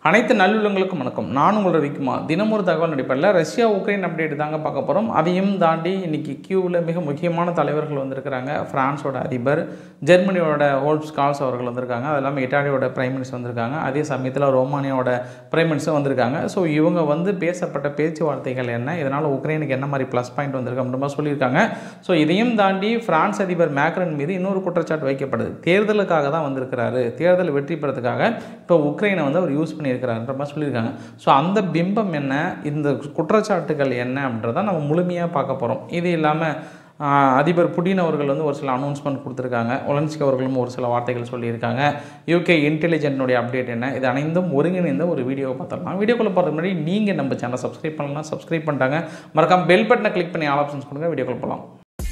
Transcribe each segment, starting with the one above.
அனைத்து நல்லுள்ளங்களுக்கும் வணக்கம் நான் உங்கள் ரவிக்குமார் தினமொரு தகவல் அடிப்படையில் ரஷ்யா உக்ரைன் அப்டேட் தாங்க பார்க்க போகிறோம் அதையும் தாண்டி இன்னைக்கு கியூவில் மிக முக்கியமான தலைவர்கள் வந்திருக்கிறாங்க ஃப்ரான்ஸோட அதிபர் ஜெர்மனியோட ஓல்ப் ஸ்கால்ஸ் அவர்கள் வந்திருக்காங்க அது இல்லாமல் இட்டாலியோட பிரைம் மினிஸ்டர் வந்திருக்காங்க அதே சமயத்தில் ரோமானியாவோட பிரைம் மினிஸ்டர் வந்திருக்காங்க ஸோ இவங்க வந்து பேசப்பட்ட பேச்சுவார்த்தைகள் என்ன இதனால் உக்ரைனுக்கு என்ன மாதிரி ப்ளஸ் பாயிண்ட் வந்திருக்கு அப்படின்ற மாதிரி சொல்லியிருக்காங்க ஸோ இதையும் தாண்டி ஃப்ரான்ஸ் அதிபர் மேக்ரன் மீது இன்னொரு குற்றச்சாட்டு வைக்கப்படுது தேர்தலுக்காக தான் வந்திருக்கிறாரு தேர்தல் வெற்றி பெறதுக்காக இப்போ உக்ரைனை வந்து அவர் யூஸ் பண்ணியிருக்கிறாருன்ற மாதிரி சொல்லியிருக்காங்க ஸோ அந்த பிம்பம் என்ன இந்த குற்றச்சாட்டுகள் என்ன அப்படின்றத நம்ம முழுமையாக பார்க்க போகிறோம் இது இல்லாமல் ஆஹ், அதிபர் புடின் அவர்கள் வந்து ஒரு சில அனௌன்ஸ்மெண்ட் கொடுத்துருக்காங்க ஒலன்ஸ்கி அவர்களும் ஒரு சில வார்த்தைகள் சொல்லியிருக்காங்க யூகே இன்டெலிஜென்ட்னுடைய அப்டேட் என்ன இது அனைத்தும் ஒருங்கிணைந்த ஒரு வீடியோவை பார்த்துடலாம் வீடியோக்குள்ள போகிறதுக்கு முன்னாடி நீங்கள் நம்ம சேனல் சப்ஸ்கிரைப் பண்ணலாம் சப்ஸ்கிரைப் பண்ணிட்டாங்க மறக்காம பெல் பட்டனை கிளிக் பண்ணி ஆல் ஆப்ஷன்ஸ் கொடுங்க வீடியோக்குள்ள போகலாம்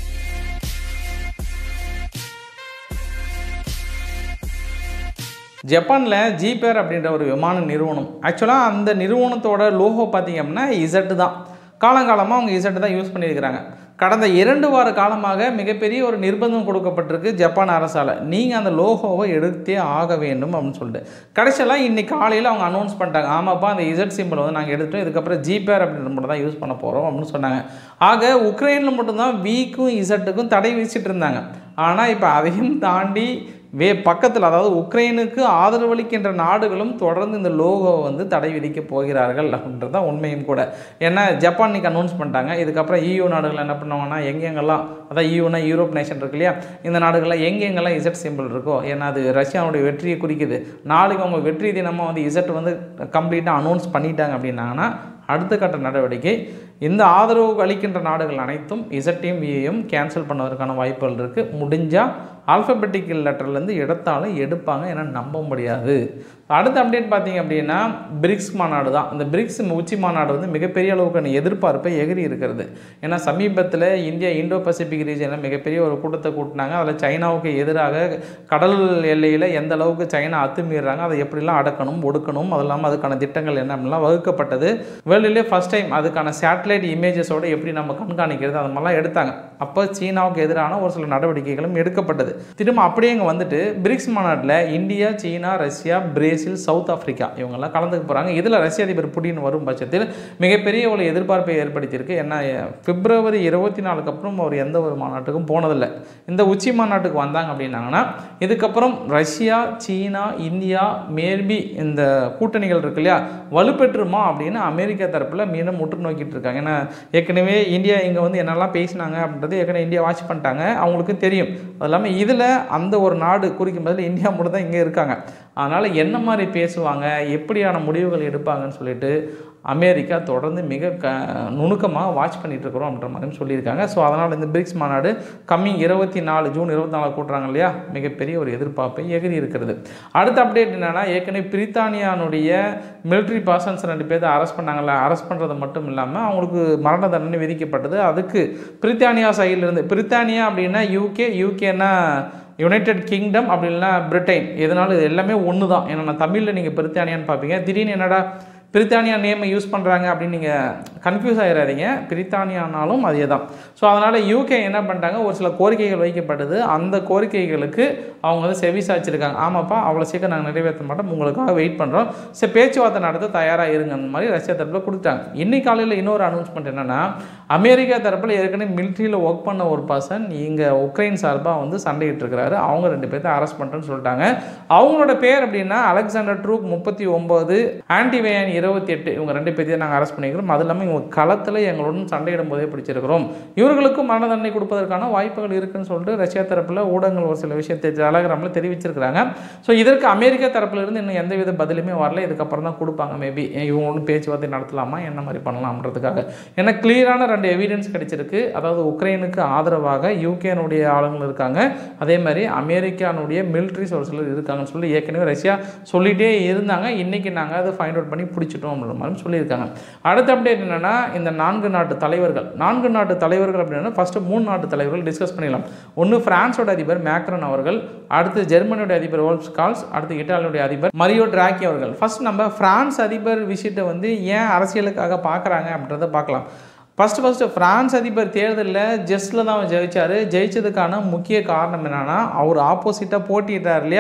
ஜப்பானில் ஜிபேர் அப்படின்ற ஒரு விமான நிறுவனம் ஆக்சுவலாக அந்த நிறுவனத்தோட லோகோ பார்த்தீங்க அப்படின்னா இசட்டு தான் காலங்காலமாக அவங்க இசட்டு தான் யூஸ் பண்ணியிருக்கிறாங்க கடந்த இரண்டு வார காலமாக மிகப்பெரிய ஒரு நிர்பந்தம் கொடுக்கப்பட்டிருக்கு ஜப்பான் அரசால் நீங்கள் அந்த லோகோவை எடுத்தே ஆக வேண்டும் அப்படின்னு சொல்லிட்டு கடைசியெல்லாம் இன்னைக்கு காலையில் அவங்க அனௌன்ஸ் பண்ணிட்டாங்க ஆமாப்பா அந்த இசட் சிம்பிள் வந்து நாங்கள் எடுத்துட்டோம் இதுக்கப்புறம் ஜிபேர் அப்படின்ற மட்டும் தான் யூஸ் பண்ண போகிறோம் அப்படின்னு சொன்னாங்க ஆக உக்ரைனில் மட்டும்தான் வீக்கும் இசட்டுக்கும் தடை விதிச்சிட்டு இருந்தாங்க ஆனால் இப்போ அதையும் தாண்டி வே பக்கத்தில் அதாவது உக்ரைனுக்கு ஆதரவளிக்கின்ற நாடுகளும் தொடர்ந்து இந்த லோகோ வந்து தடை விதிக்க போகிறார்கள் அப்படின்றது தான் உண்மையும் கூட ஏன்னா ஜப்பான் இன்னைக்கு அனௌன்ஸ் பண்ணிட்டாங்க இதுக்கப்புறம் EU நாடுகள் என்ன பண்ணுவாங்கன்னா எங்கெங்கெல்லாம் அதான் யூனா யூரோப் நேஷன் இருக்கு இல்லையா இந்த நாடுகளில் எங்கெங்கெல்லாம் இசட் சிம்பிள் இருக்கோ ஏன்னா அது ரஷ்யாவுடைய வெற்றியை குறிக்குது நாளைக்கு அவங்க வெற்றி தினமாக வந்து இசட் வந்து கம்ப்ளீட்டாக அனௌன்ஸ் பண்ணிட்டாங்க அப்படின்னாங்கன்னா அடுத்த கட்ட நடவடிக்கை இந்த ஆதரவு அளிக்கின்ற நாடுகள் அனைத்தும் இசட்டையும் வியையும் கேன்சல் பண்ணுவதற்கான வாய்ப்புகள் இருக்குது முடிஞ்சால் ஆல்ஃபபெட்டிக்கல் லெட்டர்லேருந்து எடுத்தாலும் எடுப்பாங்க ஏன்னா நம்ப முடியாது அடுத்த அப்டேட் பார்த்தீங்க அப்படின்னா பிரிக்ஸ் மாநாடு தான் இந்த பிரிக்ஸ் உச்சி மாநாடு வந்து மிகப்பெரிய அளவுக்கான எதிர்பார்ப்பை எகிரி இருக்கிறது ஏன்னா சமீபத்தில் இந்தியா இந்தோ பசிபிக் ரீஜனில் மிகப்பெரிய ஒரு கூட்டத்தை கூட்டினாங்க அதில் சைனாவுக்கு எதிராக கடல் எல்லையில் எந்த அளவுக்கு சைனா அத்துமீறாங்க அதை எப்படிலாம் அடக்கணும் ஒடுக்கணும் அது இல்லாமல் அதுக்கான திட்டங்கள் என்ன அப்படிலாம் வகுக்கப்பட்டது வேர்ல்டுலேயே ஃபஸ்ட் டைம் அதுக்கான சேட்டலைட் இமேஜஸோட எப்படி நம்ம கண்காணிக்கிறது அது மாதிரிலாம் எடுத்தாங்க அப்போ சீனாவுக்கு எதிரான ஒரு சில நடவடிக்கைகளும் எடுக்கப்பட்டது திரும்ப அப்படியே இங்கே வந்துட்டு பிரிக்ஸ் மாநாட்டில் India China Russia Brazil south Africa இவங்கெல்லாம் கலந்துக்க போகிறாங்க இதில் ரஷ்ய அதிபர் புடின் வரும் பட்சத்தில் மிகப்பெரிய ஒரு எதிர்பார்ப்பை ஏற்படுத்தியிருக்கு ஏன்னா பிப்ரவரி இருபத்தி நாலுக்கு அப்புறம் அவர் எந்த ஒரு மாநாட்டுக்கும் போனதில்லை இந்த உச்சி மாநாட்டுக்கு வந்தாங்க அப்படின்னாங்கன்னா இதுக்கப்புறம் ரஷ்யா சீனா இந்தியா மேல்பி இந்த கூட்டணிகள் இருக்கு இல்லையா வலுப்பெற்றுமா அப்படின்னு அமெரிக்கா தரப்பில் மீண்டும் முற்று நோக்கிட்டு இருக்காங்க ஏன்னா ஏற்கனவே இந்தியா இங்கே வந்து என்னெல்லாம் பேசினாங்க அப்படின்றது ஏற்கனவே இந்தியா வாட்ச் பண்ணிட்டாங்க அவங்களுக்கு தெரியும் அது இல்லாமல் இதில் அந்த ஒரு நாடு குறிக்கும் பதில் இந்தியா மட்டும் தான் இங்கே இருக்காங்க அதனால் என்ன மாதிரி பேசுவாங்க எப்படியான முடிவுகள் எடுப்பாங்கன்னு சொல்லிட்டு அமெரிக்கா தொடர்ந்து மிக க நுணுக்கமாக வாட்ச் பண்ணிட்டு இருக்கிறோம் அப்படின்ற மாதிரியும் சொல்லியிருக்காங்க ஸோ அதனால் இந்த பிரிக்ஸ் மாநாடு கம்மிங் இருபத்தி நாலு ஜூன் இருபத்தி நாலு கூட்டுறாங்க இல்லையா மிகப்பெரிய ஒரு எதிர்பார்ப்பை எகிரி இருக்கிறது அடுத்த அப்டேட் என்னென்னா ஏற்கனவே பிரித்தானியானுடைய மிலிட்ரி பர்சன்ஸ் ரெண்டு பேர் அரெஸ்ட் பண்ணாங்கல்ல அரெஸ்ட் பண்ணுறது மட்டும் இல்லாமல் அவங்களுக்கு மரண தண்டனை விதிக்கப்பட்டது அதுக்கு பிரித்தானியா சைடிலிருந்து பிரித்தானியா அப்படின்னா யூகே யூகேன்னா யுனைடெட் கிங்டம் அப்படி இல்லைன்னா பிரிட்டன் எதனாலும் இது எல்லாமே ஒன்று தான் ஏன்னா நான் தமிழில் நீங்கள் பிரித்தானியான்னு பார்ப்பீங்க திடீர்னு என்னடா பிரித்தானியா நேமை யூஸ் பண்ணுறாங்க அப்படின்னு நீங்கள் கன்ஃபியூஸ் ஆகிடாதீங்க பிரித்தானியானாலும் அதே தான் ஸோ அதனால் யூகே என்ன பண்ணிட்டாங்க ஒரு சில கோரிக்கைகள் வைக்கப்பட்டது அந்த கோரிக்கைகளுக்கு அவங்க வந்து செவி சாய்ச்சிருக்காங்க ஆமாப்பா அவ்வளோ சீக்கிரம் நாங்கள் நிறைவேற்ற மாட்டோம் உங்களுக்காக வெயிட் பண்ணுறோம் சரி பேச்சுவார்த்தை நடத்த தயாராக இருங்க அந்த மாதிரி ரஷ்யா தரப்பில் கொடுத்தாங்க இன்னைக்கு காலையில் இன்னொரு அனௌன்ஸ்மெண்ட் என்னென்னா அமெரிக்கா தரப்பில் ஏற்கனவே மிலிட்ரியில் ஒர்க் பண்ண ஒரு பர்சன் இங்கே உக்ரைன் சார்பாக வந்து சண்டையிட்டு இருக்கிறாரு அவங்க ரெண்டு பேர்த்த அரெஸ்ட் பண்ணுறேன்னு சொல்லிட்டாங்க அவங்களோட பேர் அப்படின்னா அலெக்சாண்டர் ட்ரூக் முப்பத்தி ஒம்பது ஆன்டிவேயன் இருபத்தி எட்டு இவங்க ரெண்டு பேர்த்தையும் நாங்கள் அரெஸ்ட் பண்ணிக்கிறோம் அது இல்லாமல் இவங்க களத்தில் எங்களுடன் சண்டையிடும் போதே பிடிச்சிருக்கிறோம் இவர்களுக்கும் மரண தண்டனை கொடுப்பதற்கான வாய்ப்புகள் இருக்குன்னு சொல்லிட்டு ரஷ்யா தரப்பில் ஊடகங்கள் ஒரு சில விஷயத்தை டெலகிராமில் தெரிவிச்சிருக்கிறாங்க ஸோ இதற்கு அமெரிக்கா தரப்புல இருந்து இன்னும் எந்தவித பதிலுமே வரல இதுக்கப்புறம் தான் கொடுப்பாங்க மேபி இவங்க ஒன்றும் பேச்சுவார்த்தை நடத்தலாமா என்ன மாதிரி பண்ணலாம்ன்றதுக்காக ஏன்னா கிளியரான ரெண்டு எவிடன்ஸ் கிடைச்சிருக்கு அதாவது உக்ரைனுக்கு ஆதரவாக யூகேனுடைய ஆளுங்கள் இருக்காங்க அதே மாதிரி அமெரிக்கானுடைய மிலிட்ரிஸ் ஒரு சிலர் இருக்காங்கன்னு சொல்லி ஏற்கனவே ரஷ்யா சொல்லிகிட்டே இருந்தாங்க இன்றைக்கி நாங்கள் அதை ஃபைண்ட் அவுட் பண்ணி பிடிச்சிட்டோம் அப்படின்ற மாதிரி சொல்லியிருக்காங்க அடுத்த அப்டேட் என்னென்னா இந்த நான்கு நாட்டு தலைவர்கள் நான்கு நாட்டு தலைவர்கள் அப்படின்னா ஃபஸ்ட்டு மூணு நாட்டு தலைவர்கள் டிஸ்கஸ் பண்ணிடலாம் ஒன்று பிரான்ஸோட அதிபர் மேக்ரன் அவர்கள் அடுத்து ஜெர்மனியோட அதிபர் ஓல்ஸ் கால்ஸ் அடுத்து இட்டாலியோடைய அதிபர் மரியோ டிராக்கி அவர்கள் ஃபர்ஸ்ட் நம்ம பிரான்ஸ் அதிபர் விஷயத்தை வந்து ஏன் அரசியலுக்காக பார்க்குறாங்க அப்படின்றத பார்க்கலாம் ஃபஸ்ட்டு ஃபஸ்ட்டு ஃப்ரான்ஸ் அதிபர் தேர்தலில் ஜெஸ்டில் தான் அவர் ஜெயிச்சார் ஜெயிச்சதுக்கான முக்கிய காரணம் என்னென்னா அவர் ஆப்போசிட்டாக போட்டிட்டார் இல்லையா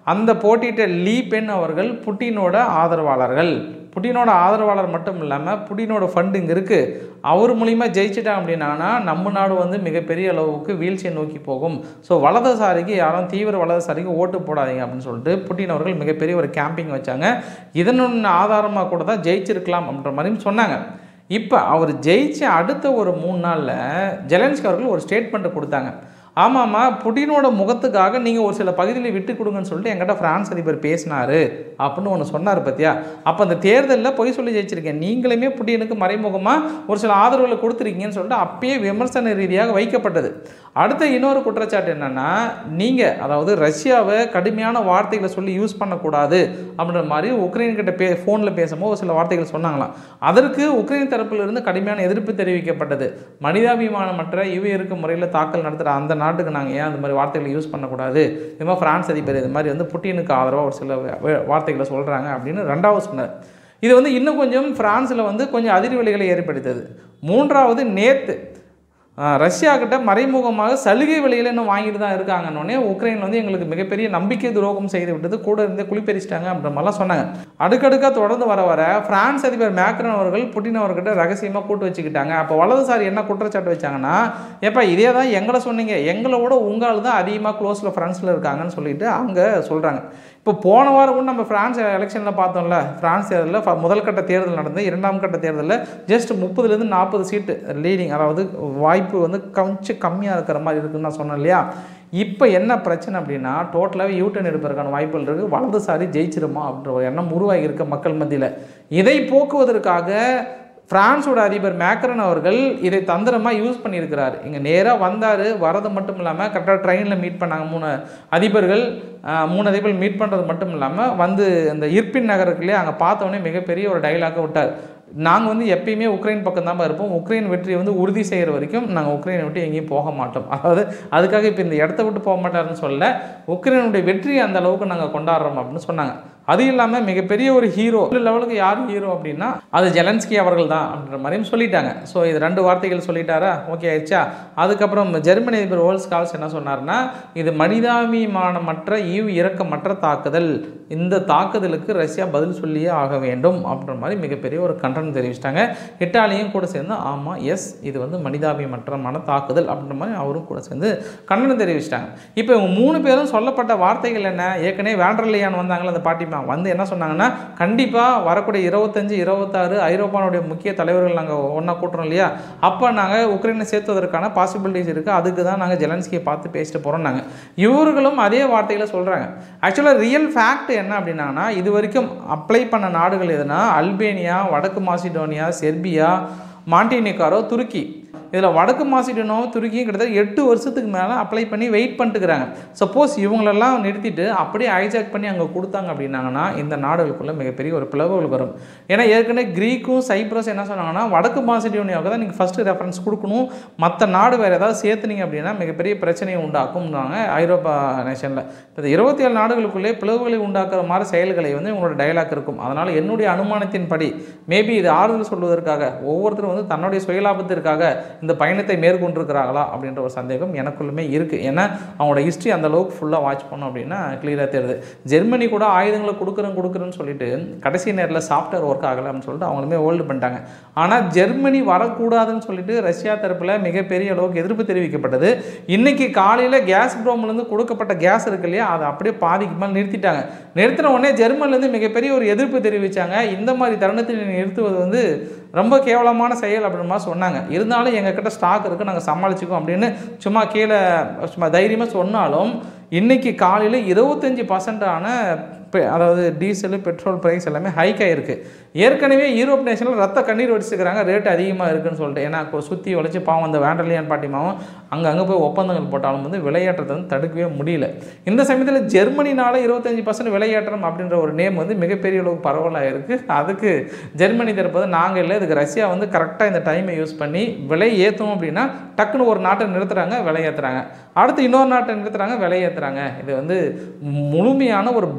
அந்த போட்டியிட்ட லீ பென் அவர்கள் புட்டினோட ஆதரவாளர்கள் புட்டினோட ஆதரவாளர் மட்டும் இல்லாமல் புட்டினோட ஃபண்டு இங்கே இருக்குது அவர் மூலிமா ஜெயிச்சிட்டாங்க அப்படின்னா நம்ம நாடு வந்து மிகப்பெரிய அளவுக்கு வீழ்ச்சியை நோக்கி போகும் ஸோ வலதுசாரிக்கு யாரும் தீவிர வலதுசாரிக்கு ஓட்டு போடாதீங்க அப்படின்னு சொல்லிட்டு புட்டின் அவர்கள் மிகப்பெரிய ஒரு கேம்பிங் வச்சாங்க இதன் ஆதாரமாக கூட தான் ஜெயிச்சிருக்கலாம் அப்படின்ற மாதிரியும் சொன்னாங்க இப்போ அவர் ஜெயிச்ச அடுத்த ஒரு மூணு நாளில் ஜெலன்ஸ்கி அவர்கள் ஒரு ஸ்டேட்மெண்ட்டை கொடுத்தாங்க ஆமாம்மா புட்டினோட முகத்துக்காக நீங்கள் ஒரு சில பகுதியில் விட்டு கொடுங்கன்னு சொல்லிட்டு என்கிட்ட பிரான்ஸ் அதிபர் பேசினாரு அப்படின்னு ஒன்று சொன்னார் பத்தியா அப்போ அந்த தேர்தலில் பொய் சொல்லி ஜெயிச்சிருக்கேன் நீங்களுமே புட்டினுக்கு மறைமுகமாக ஒரு சில ஆதரவுகளை கொடுத்துருக்கீங்கன்னு சொல்லிட்டு அப்பயே விமர்சன ரீதியாக வைக்கப்பட்டது அடுத்த இன்னொரு குற்றச்சாட்டு என்னென்னா நீங்கள் அதாவது ரஷ்யாவை கடுமையான வார்த்தைகளை சொல்லி யூஸ் பண்ணக்கூடாது அப்படின்ற மாதிரி உக்ரைன் கிட்ட பே ஃபோனில் பேசும்போது ஒரு சில வார்த்தைகள் சொன்னாங்களாம் அதற்கு உக்ரைன் தரப்பிலிருந்து கடுமையான எதிர்ப்பு தெரிவிக்கப்பட்டது மனிதாபிமானமற்ற இவ இருக்கும் முறையில் தாக்கல் நடத்துகிற அந்த நாட்டுக்கு நாங்கள் ஏன் அந்த மாதிரி வார்த்தைகளை யூஸ் பண்ணக்கூடாது இது மாதிரி ஃப்ரான்ஸ் அதிபர் இது மாதிரி வந்து புட்டினுக்கு ஆதரவாக ஒரு சில வே- வார்த்தைகளை சொல்கிறாங்க அப்படின்னு ரெண்டாவது சொன்னார் இது வந்து இன்னும் கொஞ்சம் ஃப்ரான்ஸில் வந்து கொஞ்சம் அதிர்வலிகளை ஏற்படுத்தது மூன்றாவது நேத்து ஆஹ், ரஷ்யா கிட்ட மறைமுகமாக சலுகை விலையில் இன்னும் வாங்கிட்டு தான் இருக்காங்கன்னொடனே உக்ரைன் வந்து எங்களுக்கு மிகப்பெரிய நம்பிக்கை துரோகம் செய்து விட்டது கூட இருந்து குளிப்பெரிச்சிட்டாங்க அப்படின்ற மாதிரிலாம் சொன்னாங்க அடுக்கடுக்காக தொடர்ந்து வர வர பிரான்ஸ் அதிபர் மேக்ரன் அவர்கள் புட்டின் அவர்கிட்ட ரகசியமாக கூட்டு வச்சுக்கிட்டாங்க அப்போ வலதுசாரி என்ன குற்றச்சாட்டு வச்சாங்கன்னா ஏப்பா இதே தான் எங்களை சொன்னீங்க எங்களோட உங்களால் தான் அதிகமாக க்ளோஸில் ஃப்ரான்ஸில் இருக்காங்கன்னு சொல்லிட்டு அவங்க சொல்கிறாங்க இப்போ போன வாரம் கூட நம்ம ஃப்ரான்ஸ் எலெக்ஷனில் பார்த்தோம்ல ஃப்ரான்ஸ் தேர்தலில் ஃப- முதல் கட்ட தேர்தல் நடந்து இரண்டாம் கட்ட தேர்தலில் ஜஸ்ட் முப்பதுலேருந்து நாற்பது சீட்டு லீடிங் அதாவது வாய்ப்பு வந்து கொஞ்சம் கம்மியாக இருக்கிற மாதிரி இருக்குன்னு நான் சொன்னேன் இல்லையா இப்போ என்ன பிரச்சனை அப்படின்னா டோட்டலாகவே யூட்டன் எடுப்பதற்கான வாய்ப்புகள் இருக்குது வலதுசாரி ஜெயிச்சிருமா அப்படின்ற ஒரு எண்ணம் உருவாகி இருக்க மக்கள் மத்தியில் இதை போக்குவதற்காக பிரான்ஸோட அதிபர் மேக்ரன் அவர்கள் இதை தந்திரமாக யூஸ் பண்ணியிருக்கிறார் இங்கே நேராக வந்தார் வரது மட்டும் இல்லாமல் கரெக்டாக ட்ரெயினில் மீட் பண்ணாங்க மூணு அதிபர்கள் ஆஹ், மூணு அதிபர்கள் மீட் பண்ணுறது மட்டும் இல்லாமல் வந்து இந்த இர்பின் நகருக்குள்ளே அங்கே பார்த்தோன்னே மிகப்பெரிய ஒரு டைலாக்கை விட்டார் நாங்கள் வந்து எப்பயுமே உக்ரைன் பக்கம் தான் இருப்போம் உக்ரைன் வெற்றியை வந்து உறுதி செய்கிற வரைக்கும் நாங்கள் உக்ரைனை விட்டு எங்கேயும் போக மாட்டோம் அதாவது அதுக்காக இப்போ இந்த இடத்த விட்டு போக மாட்டாருன்னு சொல்ல உக்ரைனுடைய வெற்றியை அந்த அளவுக்கு நாங்கள் கொண்டாடுறோம் அப்படின்னு சொன்னாங்க அது இல்லாமல் மிகப்பெரிய ஒரு ஹீரோ லெவலுக்கு யார் ஹீரோ அப்படின்னா அது ஜெலன்ஸ்கி அவர்கள் தான் அப்படின்ற மாதிரியும் சொல்லிட்டாங்க ஸோ இது ரெண்டு வார்த்தைகள் சொல்லிட்டாரா ஓகே ஆயிடுச்சா அதுக்கப்புறம் ஜெர்மனி அதிபர் ஓல்ஸ் கால்ஸ் என்ன சொன்னார்னா இது மனிதாபிமானமற்ற ஈவு இரக்கமற்ற தாக்குதல் இந்த தாக்குதலுக்கு ரஷ்யா பதில் சொல்லியே ஆக வேண்டும் அப்படின்ற மாதிரி மிகப்பெரிய ஒரு கண்டனம் தெரிவிச்சிட்டாங்க இட்டாலியும் கூட சேர்ந்து ஆமாம் எஸ் இது வந்து மனிதாபிமற்றமான தாக்குதல் அப்படின்ற மாதிரி அவரும் கூட சேர்ந்து கண்டனம் தெரிவிச்சிட்டாங்க இப்போ இவங்க மூணு பேரும் சொல்லப்பட்ட வார்த்தைகள் என்ன ஏற்கனவே வேண்டர்லியான் வந்தாங்களே அந்த பாட்டிமா வந்து என்ன சொன்னாங்கன்னா கண்டிப்பாக வரக்கூடிய இருபத்தஞ்சு இருபத்தாறு ஐரோப்பானுடைய முக்கிய தலைவர்கள் நாங்கள் ஒன்றா கூட்டுறோம் இல்லையா அப்போ நாங்கள் உக்ரைனை சேர்த்துவதற்கான பாசிபிலிட்டிஸ் இருக்குது அதுக்கு தான் நாங்கள் ஜெலன்ஸ்கியை பார்த்து பேசிட்டு போகிறோம் நாங்கள் இவர்களும் அதே வார்த்தைகளை சொல்கிறாங்க ஆக்சுவலாக ரியல் ஃபேக்ட் என்ன அப்படின்னாங்கன்னா இது வரைக்கும் அப்ளை பண்ண நாடுகள் எதுனா அல்பேனியா வடக்கு மாசிடோனியா செர்பியா மாண்டினிகாரோ துருக்கி இதில் வடக்கு மாசிடனோ துருக்கியும் கிட்டத்தட்ட எட்டு வருஷத்துக்கு மேலே அப்ளை பண்ணி வெயிட் பண்ணிட்டுக்கிறாங்க சப்போஸ் இவங்களெல்லாம் நிறுத்திட்டு அப்படியே ஹைஜாக் பண்ணி அங்கே கொடுத்தாங்க அப்படின்னாங்கன்னா இந்த நாடுகளுக்குள்ள மிகப்பெரிய ஒரு பிளவுகள் வரும் ஏன்னா ஏற்கனவே க்ரீக்கும் சைப்ரஸ் என்ன சொன்னாங்கன்னா வடக்கு மாசிடோனியாவுக்கு தான் நீங்கள் ஃபஸ்ட்டு ரெஃபரன்ஸ் கொடுக்கணும் மற்ற நாடு வேறு ஏதாவது சேர்த்துனீங்க அப்படின்னா மிகப்பெரிய பிரச்சனையை உண்டாக்கும்னாங்க ஐரோப்பா நேஷனில் இப்போ இருபத்தி ஏழு நாடுகளுக்குள்ளே பிளவுகளை உண்டாக்குற மாதிரி செயல்களை வந்து உங்களோட டயலாக் இருக்கும் அதனால் என்னுடைய அனுமானத்தின்படி மேபி இது ஆறுதல் சொல்வதற்காக ஒவ்வொருத்தரும் வந்து தன்னுடைய சுயலாபத்திற்காக இந்த பயணத்தை மேற்கொண்டிருக்கிறாங்களா அப்படின்ற ஒரு சந்தேகம் எனக்குள்ளுமே இருக்குது ஏன்னா அவங்களோட ஹிஸ்ட்ரி அந்த அளவுக்கு ஃபுல்லாக வாட்ச் பண்ணோம் அப்படின்னா கிளியராக தெரியுது ஜெர்மனி கூட ஆயுதங்களை கொடுக்குறேன் கொடுக்குறேன்னு சொல்லிட்டு கடைசி நேரத்தில் சாஃப்ட்வேர் ஒர்க் ஆகலை அப்படின்னு சொல்லிட்டு அவங்களுமே ஹோல்டு பண்ணிட்டாங்க ஆனால் ஜெர்மனி வரக்கூடாதுன்னு சொல்லிட்டு ரஷ்யா தரப்பில் மிகப்பெரிய அளவுக்கு எதிர்ப்பு தெரிவிக்கப்பட்டது இன்னைக்கு காலையில் கேஸ் ப்ரோம்லேருந்து கொடுக்கப்பட்ட கேஸ் இருக்கு இல்லையா அதை அப்படியே பாதிக்கு மேலே நிறுத்திட்டாங்க நிறுத்தின உடனே ஜெர்மன்லேருந்து மிகப்பெரிய ஒரு எதிர்ப்பு தெரிவித்தாங்க இந்த மாதிரி தருணத்தில் நிறுத்துவது வந்து ரொம்ப கேவலமான செயல் அப்படின்ற மாதிரி சொன்னாங்க இருந்தாலும் எங்ககிட்ட ஸ்டாக் இருக்குது நாங்கள் சமாளிச்சுக்கோம் அப்படின்னு சும்மா கீழே சும்மா தைரியமாக சொன்னாலும் இன்னைக்கு காலையில் இருபத்தஞ்சி பர்சன்டான அதாவது டீசலு பெட்ரோல் ப்ரைஸ் எல்லாமே ஹைக் ஆகிருக்கு ஏற்கனவே யூரோப் நேஷனில் ரத்த கண்ணீர் வடிச்சுக்கிறாங்க ரேட் அதிகமாக இருக்குன்னு சொல்லிட்டு ஏன்னா சுற்றி உழைச்சி பாவம் அந்த வேண்டலியான் பாட்டிமாவும் அங்கே அங்கே போய் ஒப்பந்தங்கள் போட்டாலும் வந்து விலையேற்றத்தை வந்து தடுக்கவே முடியல இந்த சமயத்தில் ஜெர்மனினால இருபத்தஞ்சி பர்சன்ட் விலையேற்றம் அப்படின்ற ஒரு நேம் வந்து மிகப்பெரிய அளவுக்கு பரவலாக இருக்குது அதுக்கு ஜெர்மனி தரப்பது நாங்கள் இல்லை இதுக்கு ரஷ்யா வந்து கரெக்டாக இந்த டைமை யூஸ் பண்ணி விலை ஏற்றணும் அப்படின்னா டக்குன்னு ஒரு நாட்டை நிறுத்துறாங்க விலை ஏற்றுறாங்க அடுத்து இன்னொரு நாட்டை நிறுத்துறாங்க விலை ஏற்றுறாங்க இது வந்து முழுமையான ஒரு பிளாக்மெயில்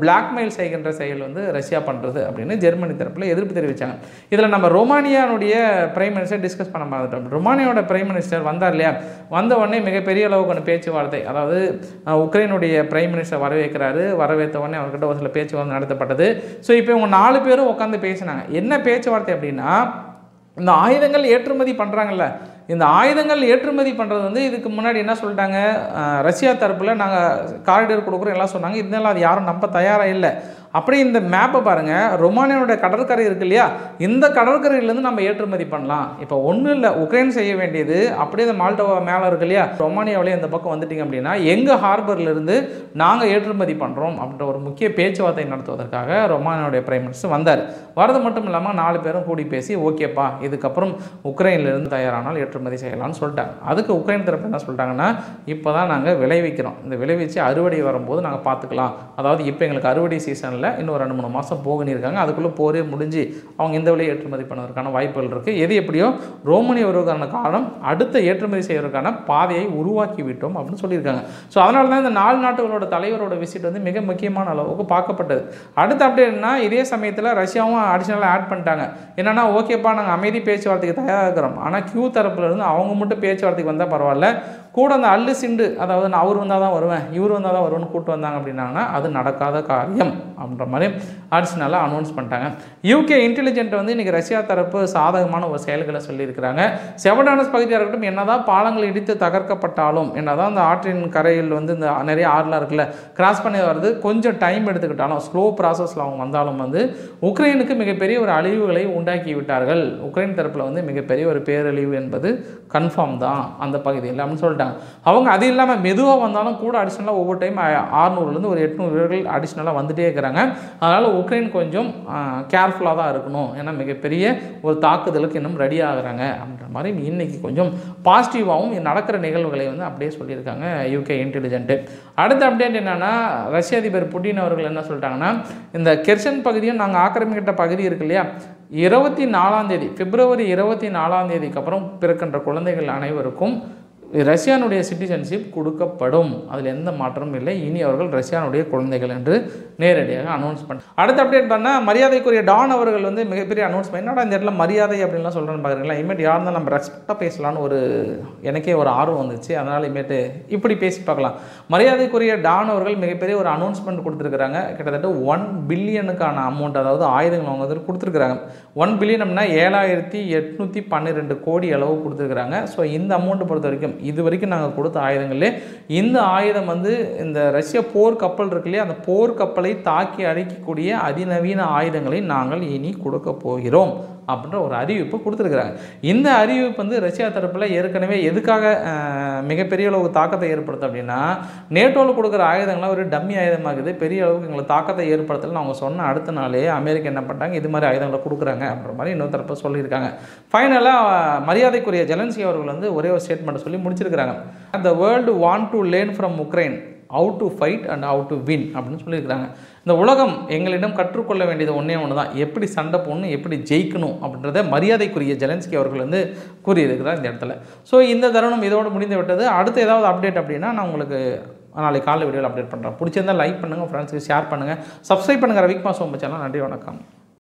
ஏமாயில் செய்கின்ற செயல் வந்து ரஷ்யா பண்ணுறது அப்படின்னு ஜெர்மனி தரப்பில் எதிர்ப்பு தெரிவித்தாங்க இதில் நம்ம ரொமானியானுடைய பிரைம் மினிஸ்டர் டிஸ்கஸ் பண்ண பார்த்துட்டோம் ரொமானியாவோட பிரைம் மினிஸ்டர் வந்தார் இல்லையா வந்த உடனே மிகப்பெரிய அளவுக்கான பேச்சுவார்த்தை அதாவது அஹ், உக்ரைனுடைய பிரைம் மினிஸ்டர் வரவேற்கிறாரு வரவேற்ற உடனே அவர்கிட்ட ஒரு சில பேச்சுவார்த்தை நடத்தப்பட்டது ஸோ இப்போ இவங்க நாலு பேரும் உட்காந்து பேசினாங்க என்ன பேச்சுவார்த்தை அப்படின்னா இந்த ஆயுதங்கள் ஏற்றுமதி பண்ணுறாங்கல்ல இந்த ஆயுதங்கள் ஏற்றுமதி பண்ணுறது வந்து இதுக்கு முன்னாடி என்ன சொல்லிட்டாங்க அஹ், ரஷ்யா தரப்பில் நாங்கள் காரிடர் கொடுக்குறோம் எல்லாம் சொன்னாங்க இருந்தாலும் அது யாரும் நம்ப தயாராக இல்லை அப்படியே இந்த மேப்பை பாருங்கள் ரொமானியாவோட கடற்கரை இருக்கு இல்லையா இந்த கடற்கரையிலேருந்து நம்ம ஏற்றுமதி பண்ணலாம் இப்போ ஒன்றும் இல்லை உக்ரைன் செய்ய வேண்டியது அப்படியே இந்த மால்டோவா மேலே இருக்கு இல்லையா ரொமானியாவிலே இந்த பக்கம் வந்துட்டீங்க அப்படின்னா எங்கள் ஹார்பர்லேருந்து நாங்கள் ஏற்றுமதி பண்ணுறோம் அப்படின்ற ஒரு முக்கிய பேச்சுவார்த்தை நடத்துவதற்காக ரொமானியாவுடைய பிரைம் மினிஸ்டர் வந்தார் வரது மட்டும் இல்லாமல் நாலு பேரும் கூடி பேசி ஓகேப்பா இதுக்கப்புறம் உக்ரைன்லேருந்து தயாரானால் ஏற்றுமதி செய்யலாம்னு சொல்லிட்டாங்க அதுக்கு உக்ரைன் தரப்பு என்ன சொல்லிட்டாங்கன்னா இப்போ தான் நாங்கள் விளைவிக்கிறோம் இந்த விளைவிச்சு அறுவடை வரும்போது நாங்கள் பார்த்துக்கலாம் அதாவது இப்போ எங்களுக்கு அறுவடை சீசனில் இன்னும் ரெண்டு மூணு மாதம் போகணும் இருக்காங்க அதுக்குள்ளே போரே முடிஞ்சு அவங்க இந்த விலையை ஏற்றுமதி பண்ணுவதற்கான வாய்ப்புகள் இருக்குது எது எப்படியோ ரோமனி வருவதற்கான காரணம் அடுத்த ஏற்றுமதி செய்வதற்கான பாதையை உருவாக்கி விட்டோம் அப்படின்னு சொல்லியிருக்காங்க ஸோ அதனால தான் இந்த நாலு நாட்டுகளோட தலைவரோட விசிட் வந்து மிக முக்கியமான அளவுக்கு பார்க்கப்பட்டது அடுத்த அப்டேட்னா இதே சமயத்தில் ரஷ்யாவும் அடிஷ்னலாக ஆட் பண்ணிட்டாங்க என்னன்னா ஓகேப்பா நாங்கள் அமைதி பேச்சுவார்த்தைக்கு தயாராக இருக்கிறோம் ஆனால் கியூ தரப்புல இருந்து அவங்க மட்டும் பேச்சுவார்த்தைக்கு வந்தால் பரவாயில்ல கூட அந்த அல்லு சிண்டு அதாவது நான் அவர் வந்தால் தான் வருவேன் இவர் வந்தால் தான் வருவேன்னு கூப்பிட்டு வந்தாங்க அப்படின்னாங்கன்னா அது நடக்காத காரியம் அப்படின்ற மாதிரி அடிஷ்னலாக அனௌன்ஸ் பண்ணிட்டாங்க யூகே இன்டெலிஜென்ட் வந்து இன்றைக்கி ரஷ்யா தரப்பு சாதகமான ஒரு செயல்களை சொல்லியிருக்கிறாங்க செவடானஸ் பகுதியாக இருக்கட்டும் என்னதான் பாலங்கள் இடித்து தகர்க்கப்பட்டாலும் என்னதான் அந்த ஆற்றின் கரையில் வந்து இந்த நிறைய ஆறுலாம் இருக்குல்ல கிராஸ் பண்ணி வர்றது கொஞ்சம் டைம் எடுத்துக்கிட்டாலும் ஸ்லோ ப்ராசஸில் அவங்க வந்தாலும் வந்து உக்ரைனுக்கு மிகப்பெரிய ஒரு அழிவுகளை உண்டாக்கி விட்டார்கள் உக்ரைன் தரப்பில் வந்து மிகப்பெரிய ஒரு பேரழிவு என்பது கன்ஃபார்ம் தான் அந்த பகுதியில் அப்படின்னு சொல்லிட்டாங்க அவங்க அது இல்லாமல் மெதுவாக வந்தாலும் கூட அடிஷ்னலாக ஒவ்வொரு டைம் ஆறுநூறுலேருந்து ஒரு எட்நூறு வீரர்கள் அடிஷ்னலாக வந்துட்டே இருக்கிறாங்க அதனால் உக்ரைன் கொஞ்சம் கேர்ஃபுல்லாக தான் இருக்கணும் ஏன்னா மிகப்பெரிய ஒரு தாக்குதலுக்கு இன்னும் ரெடி ஆகுறாங்க அப்படின்ற மாதிரி இன்னைக்கு கொஞ்சம் பாசிட்டிவாகவும் நடக்கிற நிகழ்வுகளை வந்து அப்படியே சொல்லியிருக்காங்க யூகே இன்டெலிஜென்ட்டு அடுத்த அப்டேட் என்னென்னா ரஷ்ய அதிபர் புட்டின் அவர்கள் என்ன சொல்லிட்டாங்கன்னா இந்த கெர்சன் பகுதியும் நாங்கள் ஆக்கிரமிக்கிட்ட பகுதி இருக்கு இல்லையா இருபத்தி நாலாம் தேதி பிப்ரவரி இருபத்தி நாலாம் தேதிக்கு அப்புறம் பிறக்கின்ற குழந்தைகள் அனைவருக்கும் ரஷ்யானுடைய சிட்டிசன்ஷிப் கொடுக்கப்படும் அதில் எந்த மாற்றமும் இல்லை இனி அவர்கள் ரஷ்யானுடைய குழந்தைகள் என்று நேரடியாக அனௌன்ஸ் பண்ண அடுத்த அப்டேட் பண்ணால் மரியாதைக்குரிய டான் அவர்கள் வந்து மிகப்பெரிய அனௌன்ஸ்மெண்ட் என்னடா இந்த இடத்துல மரியாதை அப்படின்லாம் சொல்கிறேன்னு பார்க்குறீங்களா இமேட் யார் இருந்தால் நம்ம ரெஸ்பெக்டாக பேசலான்னு ஒரு எனக்கே ஒரு ஆர்வம் வந்துச்சு அதனால் இமேட்டு இப்படி பேசி பார்க்கலாம் மரியாதைக்குரிய டான் அவர்கள் மிகப்பெரிய ஒரு அனௌன்ஸ்மெண்ட் கொடுத்துருக்குறாங்க கிட்டத்தட்ட ஒன் பில்லியனுக்கான அமௌண்ட் அதாவது ஆயுதங்கள் அவங்க வந்து கொடுத்துருக்குறாங்க ஒன் பில்லியன் அப்படின்னா ஏழாயிரத்தி எட்நூற்றி பன்னிரெண்டு கோடி அளவு கொடுத்துருக்குறாங்க ஸோ இந்த அமௌண்ட்டை பொறுத்த வரைக்கும் இது வரைக்கும் நாங்கள் கொடுத்த ஆயுதங்களே இந்த ஆயுதம் வந்து இந்த ரஷ்ய போர் கப்பல் இருக்கு இல்லையா அந்த போர் கப்பலை தாக்கி அழிக்கக்கூடிய அதிநவீன ஆயுதங்களை நாங்கள் இனி கொடுக்க போகிறோம் அப்படின்ற ஒரு அறிவிப்பு கொடுத்துருக்குறாங்க இந்த அறிவிப்பு வந்து ரஷ்யா தரப்பில் ஏற்கனவே எதுக்காக அஹ், மிகப்பெரிய அளவு தாக்கத்தை ஏற்படுத்தும் அப்படின்னா நேட்டோவில் கொடுக்குற ஆயுதங்கள்லாம் ஒரு டம்மி ஆயுதமாகுது பெரிய அளவுக்கு எங்களுக்கு தாக்கத்தை ஏற்படுத்தலன்னு அவங்க சொன்ன அடுத்த நாளே அமெரிக்கா என்ன பண்ணிட்டாங்க இது மாதிரி ஆயுதங்களை கொடுக்குறாங்க அப்படின்ற மாதிரி இன்னொரு தரப்பு சொல்லியிருக்காங்க ஃபைனலாக மரியாதைக்குரிய ஜெலன்சி அவர்கள் வந்து ஒரே ஒரு ஸ்டேட்மெண்ட் சொல்லி முடிச்சிருக்கிறாங்க அந்த world want to learn from Ukraine how to fight and how to win அப்படின்னு சொல்லியிருக்கிறாங்க இந்த உலகம் எங்களிடம் கற்றுக்கொள்ள வேண்டியது ஒன்றே ஒன்று தான் எப்படி சண்டை போடணும் எப்படி ஜெயிக்கணும் அப்படின்றத மரியாதைக்குரிய ஜெலன்ஸ்கி அவர்கள் வந்து கூறியிருக்கிறார் இந்த இடத்துல ஸோ இந்த தருணம் இதோடு முடிந்து விட்டது அடுத்து ஏதாவது அப்டேட் அப்படின்னா நான் உங்களுக்கு நாளைக்கு காலை வீடியோவில் அப்டேட் பண்ணுறேன் பிடிச்சிருந்தா லைக் பண்ணுங்கள் ஃப்ரெண்ட்ஸுக்கு ஷேர் பண்ணுங்கள் சப்ஸ்கிரைப் பண்ணுங்கள் ரவிக்குமார் சோம்பு சேனல் நன்றி வணக்கம்